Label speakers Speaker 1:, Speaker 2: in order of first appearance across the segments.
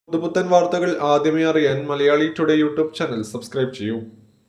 Speaker 1: പുതുപുത്തൻ വാർത്തകൾ ആദ്യമേ അറിയാൻ Malayali today YouTube channel subscribe ചെയ്യൂ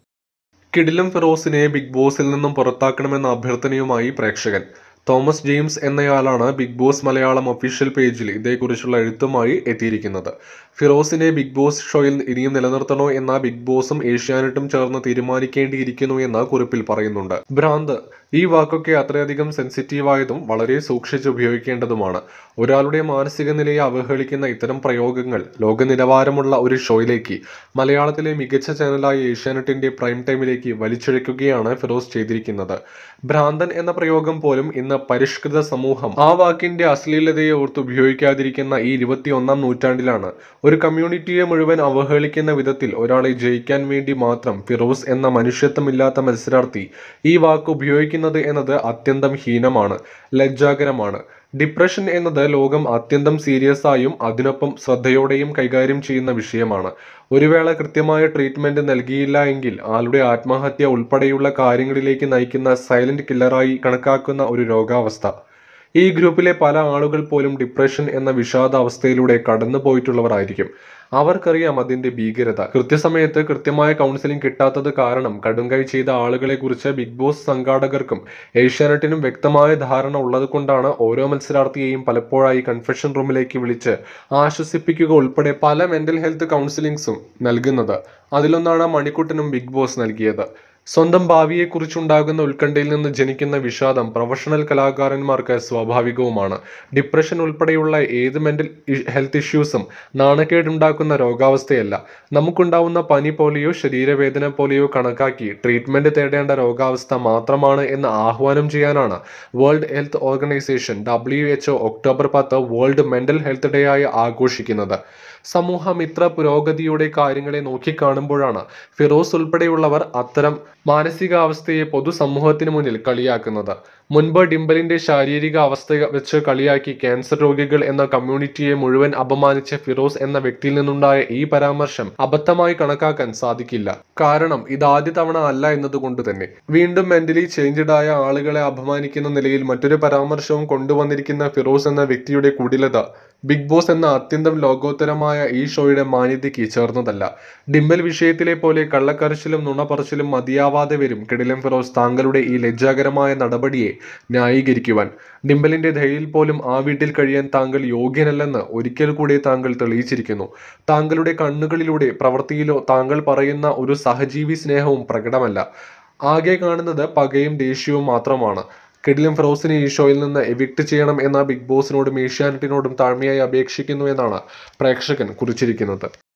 Speaker 1: കിടിലം ഫിറോസിനെ ബിഗ് ബോസിൽ നിന്നും പുറത്താക്കണമെന്ന അഭ്യർത്ഥനയുമായി പ്രേക്ഷകൻ തോമസ് ജെയിംസ് എന്നയാളാണ് ബിഗ് ബോസ് മലയാളം ഒഫീഷ്യൽ പേജിൽ ഇതേക്കുറിച്ചുള്ള എഴുത്തുമായി എത്തിയിരിക്കുന്നത് ഫിറോസിനെ ബിഗ് ബോസ് ഷോയിൽ ഇനിയും നിലനിർത്തണോ എന്ന ബിഗ് ബോസും ഏഷ്യാനെറ്റും ചേർന്ന് തീരുമാനിക്കേണ്ടിയിരിക്കുന്നു എന്ന കുറിപ്പിൽ പറയുന്നുണ്ട് ഭ്രാന്ത് ഈ വാക്കൊക്കെ അത്രയധികം സെൻസിറ്റീവായതും വളരെ സൂക്ഷിച്ച് ഉപയോഗിക്കേണ്ടതുമാണ് ഒരാളുടെ മാനസിക നിലയെ അവഹേളിക്കുന്ന ഇത്തരം പ്രയോഗങ്ങൾ ലോക നിലവാരമുള്ള ഒരു ഷോയിലേക്ക് മലയാളത്തിലെ മികച്ച ചാനലായ ഏഷ്യാനെറ്റിന്റെ പ്രൈം ടൈമിലേക്ക് വലിച്ചിഴക്കുകയാണ് ഫിറോസ് ചെയ്തിരിക്കുന്നത് ഭ്രാന്തൻ എന്ന പ്രയോഗം പോലും ഇന്ന് പരിഷ്കൃത സമൂഹം ആ വാക്കിന്റെ അശ്ലീലതയെ ഓർത്ത് ഉപയോഗിക്കാതിരിക്കുന്ന ഈ ഇരുപത്തിയൊന്നാം നൂറ്റാണ്ടിലാണ് ഒരു കമ്മ്യൂണിറ്റിയെ മുഴുവൻ അവഹേളിക്കുന്ന വിധത്തിൽ ഒരാളെ ജയിക്കാൻ വേണ്ടി മാത്രം ഫിറോസ് എന്ന മനുഷ്യത്വമില്ലാത്ത മത്സരാർത്ഥി ഈ വാക്ക് ഉപയോഗിക്കുന്നത് എന്നത് അത്യന്തം ഹീനമാണ് ലജ്ജാകരമാണ് ഡിപ്രഷൻ എന്നത് ലോകം അത്യന്തം സീരിയസ് ആയും അതിനൊപ്പം ശ്രദ്ധയോടെയും കൈകാര്യം ചെയ്യുന്ന വിഷയമാണ് ഒരു വേള കൃത്യമായ ട്രീറ്റ്മെന്റ് നൽകിയില്ല എങ്കിൽ ആളുടെ ആത്മഹത്യ ഉൾപ്പെടെയുള്ള കാര്യങ്ങളിലേക്ക് നയിക്കുന്ന സൈലന്റ് കില്ലറായി കണക്കാക്കുന്ന ഒരു രോഗാവസ്ഥ ഈ ഗ്രൂപ്പിലെ പല ആളുകൾ പോലും ഡിപ്രഷൻ എന്ന വിഷാദാവസ്ഥയിലൂടെ കടന്നു പോയിട്ടുള്ളവരായിരിക്കും അവർക്കറിയാം അതിന്റെ ഭീകരത കൃത്യസമയത്ത് കൃത്യമായ കൗൺസിലിംഗ് കിട്ടാത്തത് കാരണം കടുങ്കൈ ചെയ്ത ആളുകളെ കുറിച്ച് ബിഗ് ബോസ് സംഘാടകർക്കും ഏഷ്യാനെറ്റിനും വ്യക്തമായ ധാരണ ഉള്ളത് കൊണ്ടാണ് ഓരോ മത്സരാർത്ഥിയെയും പലപ്പോഴായി കൺഫെഷൻ റൂമിലേക്ക് വിളിച്ച് ആശ്വസിപ്പിക്കുക ഉൾപ്പെടെ പല മെന്റൽ ഹെൽത്ത് കൗൺസിലിംഗ്സും നൽകുന്നത് അതിലൊന്നാണ് മണിക്കുട്ടനും ബിഗ് ബോസ് നൽകിയത് സ്വന്തം ഭാവിയെക്കുറിച്ചുണ്ടാകുന്ന ഉത്കണ്ഠയിൽ നിന്ന് ജനിക്കുന്ന വിഷാദം പ്രൊഫഷണൽ കലാകാരന്മാർക്ക് സ്വാഭാവികവുമാണ് ഡിപ്രഷൻ ഉൾപ്പെടെയുള്ള ഏത് മെന്റൽ ഹെൽത്ത് ഇഷ്യൂസും നാണക്കേടുണ്ടാക്കുന്ന രോഗാവസ്ഥയല്ല നമുക്കുണ്ടാവുന്ന പനി പോലെയോ ശരീരവേദന പോലെയോ കണക്കാക്കി ട്രീറ്റ്മെന്റ് തേടേണ്ട രോഗാവസ്ഥ മാത്രമാണ് എന്ന് ആഹ്വാനം ചെയ്യാനാണ് World Health Organization W H October പത്ത് വേൾഡ് മെന്റൽ ഹെൽത്ത് ഡേ ആയി ആഘോഷിക്കുന്നത് സമൂഹം ഇത്ര പുരോഗതിയുടെ കാര്യങ്ങളെ നോക്കിക്കാണുമ്പോഴാണ് ഫിറോസ് ഉൾപ്പെടെയുള്ളവർ അത്തരം മാനസികാവസ്ഥയെ പൊതുസമൂഹത്തിന് മുന്നിൽ കളിയാക്കുന്നത് മുൻപ് ഡിംബലിന്റെ ശാരീരിക അവസ്ഥ വെച്ച് കളിയാക്കി ക്യാൻസർ രോഗികൾ എന്ന കമ്മ്യൂണിറ്റിയെ മുഴുവൻ അപമാനിച്ച ഫിറോസ് എന്ന വ്യക്തിയിൽ നിന്നുണ്ടായ ഈ പരാമർശം അബദ്ധമായി കണക്കാക്കാൻ സാധിക്കില്ല കാരണം ഇത് ആദ്യ തവണ അല്ല എന്നതുകൊണ്ട് തന്നെ വീണ്ടും മെന്റലി ചേഞ്ച്ഡ് ആയ ആളുകളെ അപമാനിക്കുന്ന നിലയിൽ മറ്റൊരു പരാമർശവും കൊണ്ടുവന്നിരിക്കുന്ന ഫിറോസ് എന്ന വ്യക്തിയുടെ കുടിലത ബിഗ് ബോസ് എന്ന അത്യന്തം ലോകോത്തരമായ ഈ ഷോയുടെ മാന്യതയ്ക്ക് ചേർന്നതല്ല ഡിംബൽ വിഷയത്തിലെ പോലെ കള്ളക്കരച്ചിലും നുണപറച്ചിലും മതിയാവാതെ വരും കിടിലം ഫിറോസ് താങ്കളുടെ ഈ ലജ്ജാകരമായ നടപടിയെ ന്യായീകരിക്കുവാൻ ഡിംബലിന്റെ ദയയിൽ പോലും ആ വീട്ടിൽ കഴിയാൻ താങ്കൾ യോഗ്യനല്ലെന്ന് ഒരിക്കൽ കൂടി താങ്കൾ തെളിയിച്ചിരിക്കുന്നു താങ്കളുടെ കണ്ണുകളിലൂടെ പ്രവൃത്തിയിലോ താങ്കൾ പറയുന്ന ഒരു സഹജീവി സ്നേഹവും പ്രകടമല്ല ആകെ കാണുന്നത് പകയും ദേഷ്യവും മാത്രമാണ് കിഡിലും ഫിറോസിനെ ഈ ഷോയിൽ നിന്ന് എവിക്ട് ചെയ്യണം എന്ന ബിഗ് ബോസിനോടും ഏഷ്യാനെറ്റിനോടും താഴ്മയായി അപേക്ഷിക്കുന്നു എന്നാണ് പ്രേക്ഷകൻ കുറിച്ചിരിക്കുന്നത്